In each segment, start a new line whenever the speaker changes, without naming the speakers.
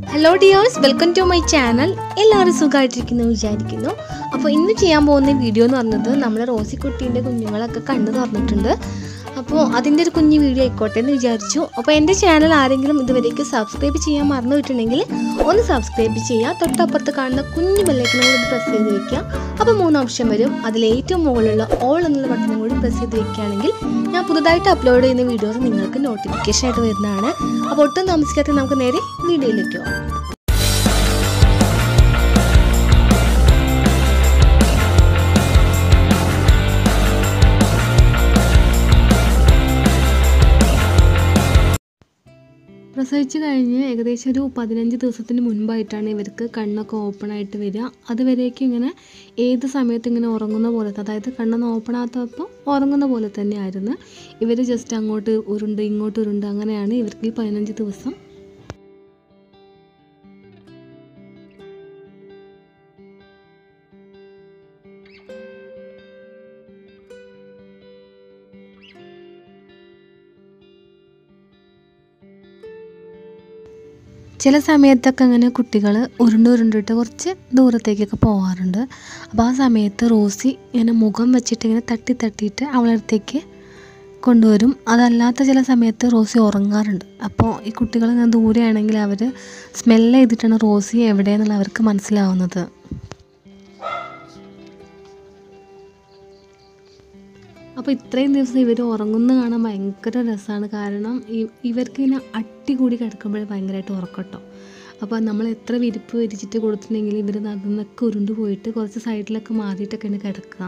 hello dears welcome to my channel എല്ലാവരും സുഖമായിട്ടിരിക്കുന്നു വിചാരിക്കുന്നു അപ്പോൾ ഇന്ന് ചെയ്യാൻ പോകുന്ന വീഡിയോ എന്ന് പറഞ്ഞത് നമ്മുടെ റോസിക്കുട്ടീൻ്റെ കുഞ്ഞുങ്ങളൊക്കെ കണ്ണു തുറന്നിട്ടുണ്ട് അപ്പോൾ അതിൻ്റെ ഒരു കുഞ്ഞു വീഡിയോ ആയിക്കോട്ടെ എന്ന് വിചാരിച്ചു അപ്പോൾ എൻ്റെ ചാനൽ ആരെങ്കിലും ഇതുവരേക്ക് സബ്സ്ക്രൈബ് ചെയ്യാൻ മറന്നു വിട്ടിട്ടുണ്ടെങ്കിൽ ഒന്ന് സബ്സ്ക്രൈബ് ചെയ്യുക തൊട്ടപ്പുറത്ത് കാണുന്ന കുഞ്ഞു ബെല്ലൈക്കനും കൂടി പ്രസ് ചെയ്ത് വെക്കുക അപ്പോൾ മൂന്ന് ഓപ്ഷൻ വരും അതിൽ ഏറ്റവും മുകളിലുള്ള ഓൾ എന്നുള്ള ബട്ടണും കൂടി പ്രസ് ചെയ്ത് വെക്കുകയാണെങ്കിൽ ഞാൻ പുതുതായിട്ട് അപ്ലോഡ് ചെയ്യുന്ന വീഡിയോസ് നിങ്ങൾക്ക് നോട്ടിഫിക്കേഷൻ ആയിട്ട് വരുന്നതാണ് അപ്പോൾ ഒട്ടും താമസിക്കാതെ നമുക്ക് നേരെ വീഡിയോയിലേക്ക് പോകാം പ്രസവിച്ച് കഴിഞ്ഞ് ഏകദേശം ഒരു പതിനഞ്ച് ദിവസത്തിന് മുൻപായിട്ടാണ് ഇവർക്ക് കണ്ണൊക്കെ ഓപ്പൺ ആയിട്ട് വരിക അതുവരേക്കും ഇങ്ങനെ ഏത് സമയത്ത് ഇങ്ങനെ ഉറങ്ങുന്ന പോലത്തെ അതായത് കണ്ണൊന്നും ഓപ്പൺ ആകാത്തപ്പോൾ ഉറങ്ങുന്ന പോലെ തന്നെയായിരുന്നു ഇവർ ജസ്റ്റ് അങ്ങോട്ട് ഉരുണ്ട് ഇങ്ങോട്ട് ഉരുണ്ട് അങ്ങനെയാണ് ഇവർക്ക് ഈ പതിനഞ്ച് ദിവസം ചില സമയത്തൊക്കെ അങ്ങനെ കുട്ടികൾ ഉരുണ്ട് ഉരുണ്ടിട്ട് കുറച്ച് ദൂരത്തേക്കൊക്കെ പോകാറുണ്ട് അപ്പോൾ ആ സമയത്ത് റോസി ഇങ്ങനെ മുഖം വെച്ചിട്ട് ഇങ്ങനെ തട്ടി തട്ടിയിട്ട് അവളടുത്തേക്ക് കൊണ്ടുവരും അതല്ലാത്ത ചില സമയത്ത് റോസി ഉറങ്ങാറുണ്ട് അപ്പോൾ ഈ കുട്ടികൾ ഇങ്ങനെ ദൂരെയാണെങ്കിൽ അവർ സ്മെല്ല് ചെയ്തിട്ടാണ് റോസി എവിടെയെന്നുള്ള അവർക്ക് മനസ്സിലാവുന്നത് അപ്പോൾ ഇത്രയും ദിവസം ഇവർ ഉറങ്ങുന്ന കാണാൻ ഭയങ്കര രസമാണ് കാരണം ഇവർക്ക് ഇങ്ങനെ അട്ടി കൂടി കിടക്കുമ്പോഴേ ഭയങ്കരമായിട്ട് ഉറക്കട്ടോ അപ്പോൾ നമ്മൾ എത്ര വിരിപ്പ് വിരിച്ചിട്ട് കൊടുത്തിട്ടുണ്ടെങ്കിൽ ഇവർ അതിൽ നിന്നൊക്കെ ഉരുണ്ട് പോയിട്ട് കുറച്ച് സൈഡിലൊക്കെ മാറിയിട്ടൊക്കെയാണ് കിടക്കുക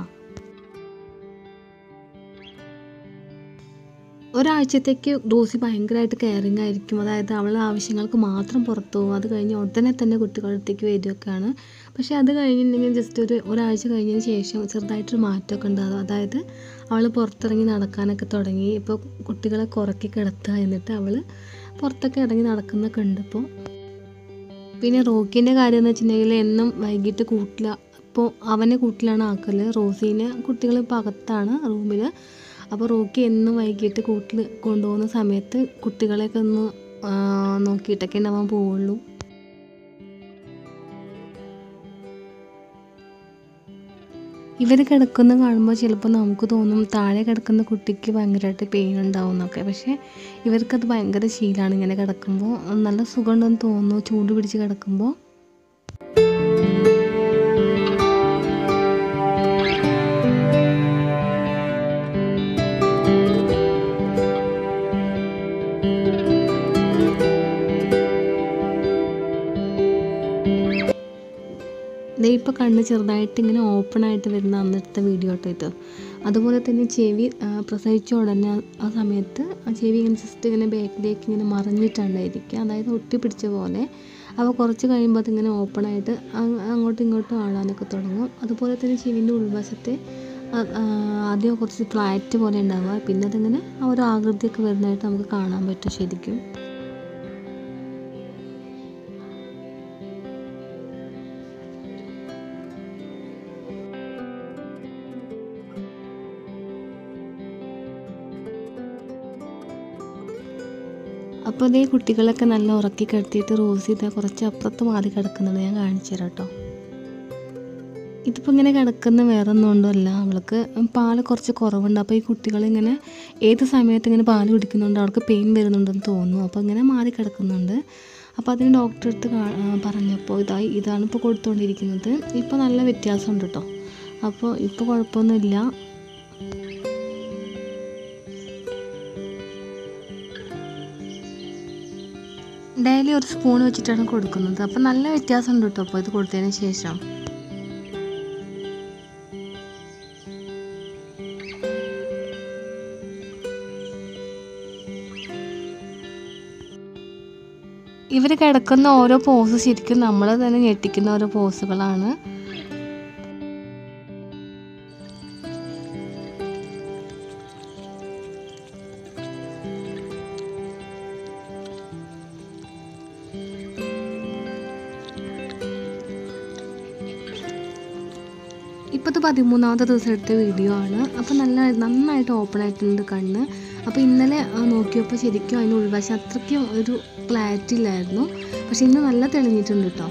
ഒരാഴ്ചത്തേക്ക് റോസി ഭയങ്കരമായിട്ട് കെയറിങ് ആയിരിക്കും അതായത് അവളുടെ ആവശ്യങ്ങൾക്ക് മാത്രം പുറത്തു പോകും അത് കഴിഞ്ഞ് ഉടനെ തന്നെ കുട്ടികളുടെ അടുത്തേക്ക് വരികയൊക്കെയാണ് പക്ഷേ അത് കഴിഞ്ഞിട്ടുണ്ടെങ്കിൽ ജസ്റ്റ് ഒരു ഒരാഴ്ച കഴിഞ്ഞതിന് ശേഷം ചെറുതായിട്ടൊരു മാറ്റമൊക്കെ ഉണ്ടാകും അതായത് അവൾ പുറത്തിറങ്ങി നടക്കാനൊക്കെ തുടങ്ങി ഇപ്പോൾ കുട്ടികളെ കുറക്കി കിടത്തുക എന്നിട്ട് അവൾ പുറത്തൊക്കെ ഇറങ്ങി നടക്കുന്നൊക്കെ ഉണ്ട് ഇപ്പോൾ പിന്നെ റോക്കിൻ്റെ കാര്യം എന്ന് വെച്ചിട്ടുണ്ടെങ്കിൽ എന്നും വൈകിട്ട് കൂട്ടില ഇപ്പോൾ അവനെ കൂട്ടിലാണ് ആക്കൽ റോസീനെ കുട്ടികൾ ഇപ്പോൾ അകത്താണ് റൂമിൽ അപ്പോൾ റോക്കി എന്നും വൈകിട്ട് കൂട്ടിൽ കൊണ്ടുപോകുന്ന സമയത്ത് കുട്ടികളെയൊക്കെ ഒന്ന് നോക്കിയിട്ടൊക്കെ അവൻ പോവുള്ളൂ ഇവർ കിടക്കുന്ന കാണുമ്പോൾ ചിലപ്പോൾ നമുക്ക് തോന്നും താഴെ കിടക്കുന്ന കുട്ടിക്ക് ഭയങ്കരമായിട്ട് പെയിൻ ഉണ്ടാവും എന്നൊക്കെ പക്ഷേ ഇവർക്കത് ഭയങ്കര ശീലമാണ് ഇങ്ങനെ കിടക്കുമ്പോൾ നല്ല സുഖമുണ്ടെന്ന് തോന്നുന്നു ചൂട് പിടിച്ച് കിടക്കുമ്പോൾ ദേ ഇപ്പോൾ കണ്ണ് ചെറുതായിട്ട് ഇങ്ങനെ ഓപ്പൺ ആയിട്ട് വരുന്ന അന്നത്തെ വീഡിയോ കേട്ടോ ഇത് അതുപോലെ തന്നെ ചെവി പ്രസവിച്ച ഉടനെ ആ സമയത്ത് ആ ചെവി ഇങ്ങനെ ജസ്റ്റ് ഇങ്ങനെ ബാക്കിലേക്ക് ഇങ്ങനെ മറിഞ്ഞിട്ടുണ്ടായിരിക്കുക അതായത് ഒട്ടിപ്പിടിച്ച പോലെ അപ്പോൾ കുറച്ച് കഴിയുമ്പോൾ അതിങ്ങനെ ഓപ്പൺ ആയിട്ട് അങ്ങോട്ടും ഇങ്ങോട്ടും ആളാനൊക്കെ തുടങ്ങും അതുപോലെ തന്നെ ചെവിൻ്റെ ഉൾവശത്തെ ആദ്യം കുറച്ച് ഫ്ലാറ്റ് പോലെ ഉണ്ടാവുക പിന്നെ അതിങ്ങനെ ആ ഒരു ആകൃതിയൊക്കെ വരുന്നതായിട്ട് നമുക്ക് കാണാൻ പറ്റും ശരിക്കും അപ്പോൾ ഇതേ കുട്ടികളൊക്കെ നല്ല ഉറക്കി കിടത്തിയിട്ട് റോസി ഇതാ കുറച്ച് അപ്പുറത്ത് മാറി കിടക്കുന്നുണ്ട് ഞാൻ കാണിച്ചു തരാം കേട്ടോ ഇതിപ്പോൾ ഇങ്ങനെ കിടക്കുന്ന വേറെ ഒന്നും കൊണ്ടല്ല അവൾക്ക് പാല് കുറച്ച് കുറവുണ്ട് അപ്പോൾ ഈ കുട്ടികളിങ്ങനെ ഏത് സമയത്ത് ഇങ്ങനെ പാല് കുടിക്കുന്നുണ്ട് അവൾക്ക് പെയിൻ വരുന്നുണ്ടെന്ന് തോന്നുന്നു അപ്പോൾ ഇങ്ങനെ മാറി കിടക്കുന്നുണ്ട് അപ്പോൾ അതിന് ഡോക്ടറെ അടുത്ത് പറഞ്ഞപ്പോൾ ഇതായി ഇതാണ് ഇപ്പോൾ കൊടുത്തുകൊണ്ടിരിക്കുന്നത് ഇപ്പോൾ നല്ല വ്യത്യാസമുണ്ട് കേട്ടോ അപ്പോൾ ഇപ്പോൾ കുഴപ്പമൊന്നുമില്ല ഡെയിലി ഒരു സ്പൂൺ വെച്ചിട്ടാണ് കൊടുക്കുന്നത് അപ്പം നല്ല വ്യത്യാസമുണ്ട് കേട്ടോ അപ്പോൾ ഇത് കൊടുത്തതിന് ശേഷം ഇവർ കിടക്കുന്ന ഓരോ പോസ് ശരിക്കും നമ്മൾ തന്നെ ഞെട്ടിക്കുന്ന ഓരോ പോസുകളാണ് ഇപ്പോൾ ഇത് പതിമൂന്നാമത്തെ ദിവസം എടുത്ത വീഡിയോ ആണ് അപ്പോൾ നല്ല നന്നായിട്ട് ഓപ്പൺ ആയിട്ടുണ്ട് കണ്ണ് അപ്പോൾ ഇന്നലെ ആ, നോക്കിയപ്പോൾ ശരിക്കും അതിൻ്റെ ഉൾവശം അത്രയ്ക്കും ഒരു ക്ലാരിറ്റി ഇല്ലായിരുന്നു പക്ഷെ ഇന്ന് നല്ല തെളിഞ്ഞിട്ടുണ്ട് കേട്ടോ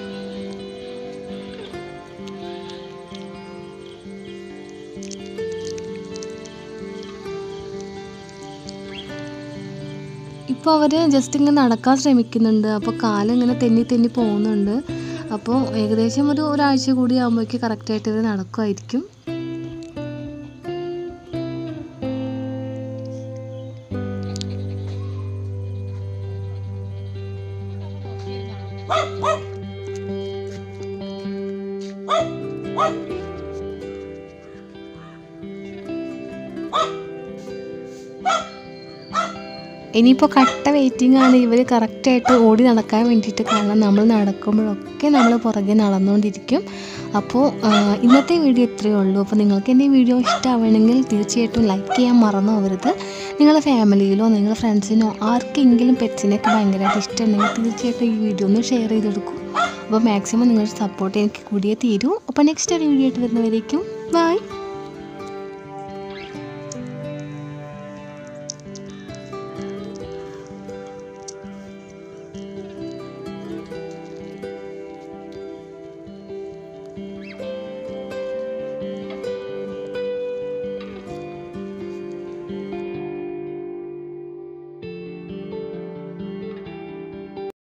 ഇപ്പോൾ അവർ ജസ്റ്റ് ഇങ്ങനെ നടക്കാൻ ശ്രമിക്കുന്നുണ്ട് അപ്പോൾ കാലം ഇങ്ങനെ തെന്നി തെന്നി പോകുന്നുണ്ട് അപ്പോൾ ഏകദേശം ഒരു ഒരാഴ്ച കൂടി ആകുമ്പോഴേക്ക് കറക്റ്റായിട്ട് ഇവർ നടക്കുമായിരിക്കും ഇനിയിപ്പോൾ കട്ട വെയിറ്റിംഗ് ആണ് ഇവർ കറക്റ്റായിട്ട് ഓടി നടക്കാൻ വേണ്ടിയിട്ട് കാരണം നമ്മൾ നടക്കുമ്പോഴൊക്കെ നമ്മൾ പുറകെ നടന്നുകൊണ്ടിരിക്കും അപ്പോൾ ആ, ഇന്നത്തെ വീഡിയോ ഇത്രയേ ഉള്ളൂ അപ്പോൾ നിങ്ങൾക്ക് എൻ്റെ ഈ വീഡിയോ ഇഷ്ടമാവണമെങ്കിൽ തീർച്ചയായിട്ടും ലൈക്ക് ചെയ്യാൻ മറന്നു പോകരുത് നിങ്ങളുടെ ഫാമിലിയിലോ നിങ്ങളുടെ ഫ്രണ്ട്സിനോ ആർക്കെങ്കിലും പെറ്റ്സിനെയൊക്കെ ഭയങ്കരമായിട്ട് ഇഷ്ടമുണ്ടെങ്കിൽ തീർച്ചയായിട്ടും ഈ വീഡിയോ ഒന്ന് ഷെയർ ചെയ്ത് കൊടുക്കും അപ്പോൾ മാക്സിമം നിങ്ങളുടെ സപ്പോർട്ട് എനിക്ക് കൂടിയേ തീരൂ അപ്പോൾ നെക്സ്റ്റ് ഒരു വീഡിയോ ആയിട്ട് വരുന്നവരേക്കും ബൈ